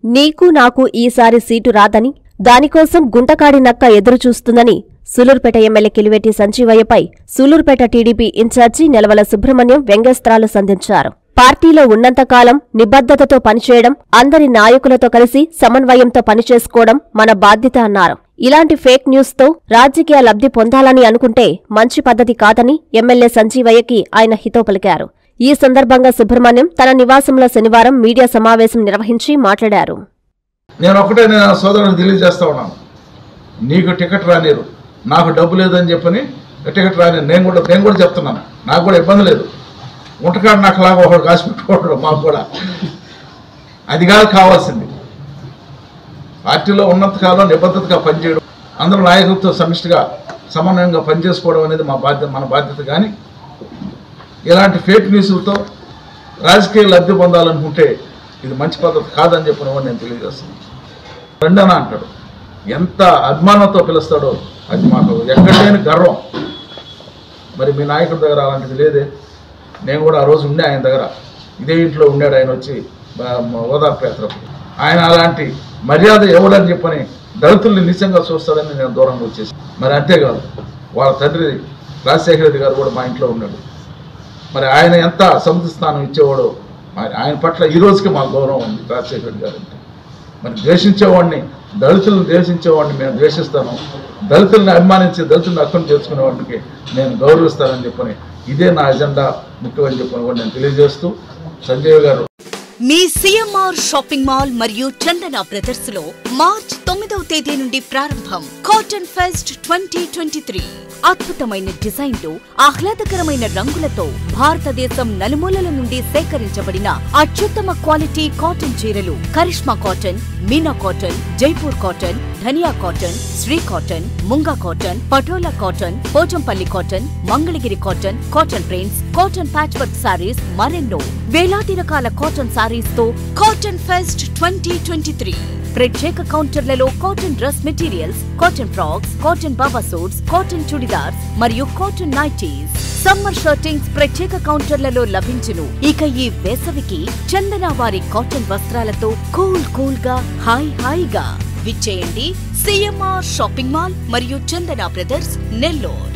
నీకు నాకు ఈసారి సీటు రాదని దానికోసం గుంటకాడి నక్క ఎదురుచూస్తుందని సూలూరుపేట ఎమ్మెల్యే కిలివేటి సంజీవయ్యపై సూలూరుపేట టీడీపీ ఇన్ఛార్జి నెలవల సుబ్రహ్మణ్యం వ్యంగ్యస్త్రాలు సంధించారు పార్టీలో ఉన్నంతకాలం నిబద్ధతతో పనిచేయడం అందరి నాయకులతో కలిసి సమన్వయంతో పనిచేసుకోవడం మన బాధ్యత అన్నారు ఇలాంటి ఫేక్ న్యూస్తో రాజకీయ లబ్ధి పొందాలని అనుకుంటే మంచి పద్ధతి కాదని ఎమ్మెల్యే సంజీవయ్యకి ఆయన హితో పలికారు ఈ సందర్భంగా సుబ్రహ్మణ్యం తన నివాసంలో శనివారం మీడియా సమావేశం నిర్వహించి మాట్లాడారు నేను ఒకటే నేను సోదరులకు తెలియజేస్తా ఉన్నాను నీకు టికెట్ రానిరు నాకు డబ్బు లేదని చెప్పని టికెట్ రాని నేను కూడా నేను కూడా చెప్తున్నాను నాకు కూడా ఇబ్బంది లేదు ఉంటకాడు నాకు లాగా ఒకడు కాసి పెట్టుకోవడం మాకు కూడా అది కాదు కావాల్సింది పార్టీలో ఉన్నంతకాలం నిబద్ధతగా పనిచేయడం అందరూ నాయకులతో సమిష్టిగా సమన్వయంగా పనిచేసుకోవడం అనేది మా బాధ్యత మన బాధ్యత కానీ ఇలాంటి ఫేక్ న్యూస్లతో రాజకీయ లబ్ధి పొందాలనుకుంటే ఇది మంచి పద్ధతి కాదని చెప్పిన వాడు నేను తెలియజేస్తున్నాను ఫ్రెండ్ అని అంటాడు ఎంత అభిమానంతో పిలుస్తాడో అది మాకు ఎక్కడ లేని గర్వం మరి మీ నాయకుడి దగ్గర అలాంటిది లేదే నేను కూడా ఆ రోజు ఉండే ఆయన దగ్గర ఇదే ఇంట్లో ఉండాడు ఆయన వచ్చి బ- మ- ఓదార్పు యాత్రకు ఆయన అలాంటి మర్యాద ఎవడని చెప్పని దళితుల్ని నిజంగా చూస్తాడని నేను దూరంగా వచ్చేసి మరి అంతేకాదు వాళ్ళ తండ్రి రాజశేఖర రెడ్డి గారు కూడా మా ఇంట్లో ఉన్నాడు మరి ఆయన ఎంత సముద్ర స్థానం ఇచ్చేవాడో మరి ఆయన పట్ల ఈ రోజుకి మా గౌరవం ఉంది రాజశేఖర రెడ్డి గారు అంటే మరి ద్వేషించేవాడిని దళితులను ద్వేషించేవాడిని మేము ద్వేషిస్తాను దళితుల్ని అభిమానించి దళితులను అర్థం చేసుకునే వాడికి నేను గౌరవిస్తానని చెప్పని ఇదే నా ఎజెండా ముఖ్యమని చెప్పని కూడా నేను తెలియజేస్తూ సంజయ్ గారు మీ సిఎంఆర్ షాపింగ్ మాల్ మరియు చందన బ్రదర్స్ లో మార్చ్ తొమ్మిదవ తేదీ నుండి ప్రారంభం cotton fest twenty twenty three అద్భుతమైన డిజైన్లు ఆహ్లాదకరమైన రంగులతో భారతదేశం నలుమూలల నుండి సేకరించబడిన అత్యుత్తమ క్వాలిటీ కాటన్ చీరలు Karishma cotton Meena cotton Jaipur cotton Dhaniya cotton Shri cotton Munga cotton Patola cotton Pochampally cotton Mangalagiri cotton cotton prints cotton patch work sarees మరెన్నో వేలాది రకాల కాటన్ సారీస్ తో cotton fest twenty twenty three ప్రత్యేక కౌంటర్లలో cotton dress materials cotton frocks cotton baba suits cotton chudidars మరియు కాటన్ నైటీస్ సమ్మర్ షర్టింగ్స్ ప్రత్యేక కౌంటర్లలో లభించును ఇక ఈ వేసవికి చందన వారి కాటన్ వస్త్రాలతో కూల్ కూల్ గా హాయ్ హాయిగా విచ్చేయండి సిఎంఆర్ షాపింగ్ మాల్ మరియు చందన బ్రదర్స్ నెల్లూరు